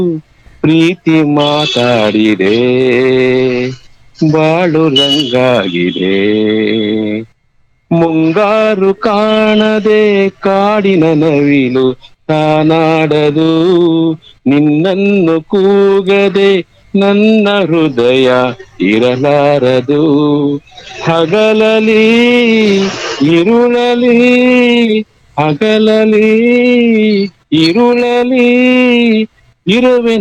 ಪ್ರೀತಿ ಮಾತಾಡಿದೆ ಬಾಳು ರಂಗಾಗಿದೆ ಮುಂಗಾರು ಕಾಣದೆ ಕಾಡಿನ ನವಿಲು ತಾನಾಡದು ನಿನ್ನನ್ನು ಕೂಗದೆ ನನ್ನ ಹೃದಯ ಇರಲಾರದು ಹಗಲಲಿ ಇರುಳಲಿ ಹಗಲಲಿ ಇರುಳಲಿ ಇರುವೆ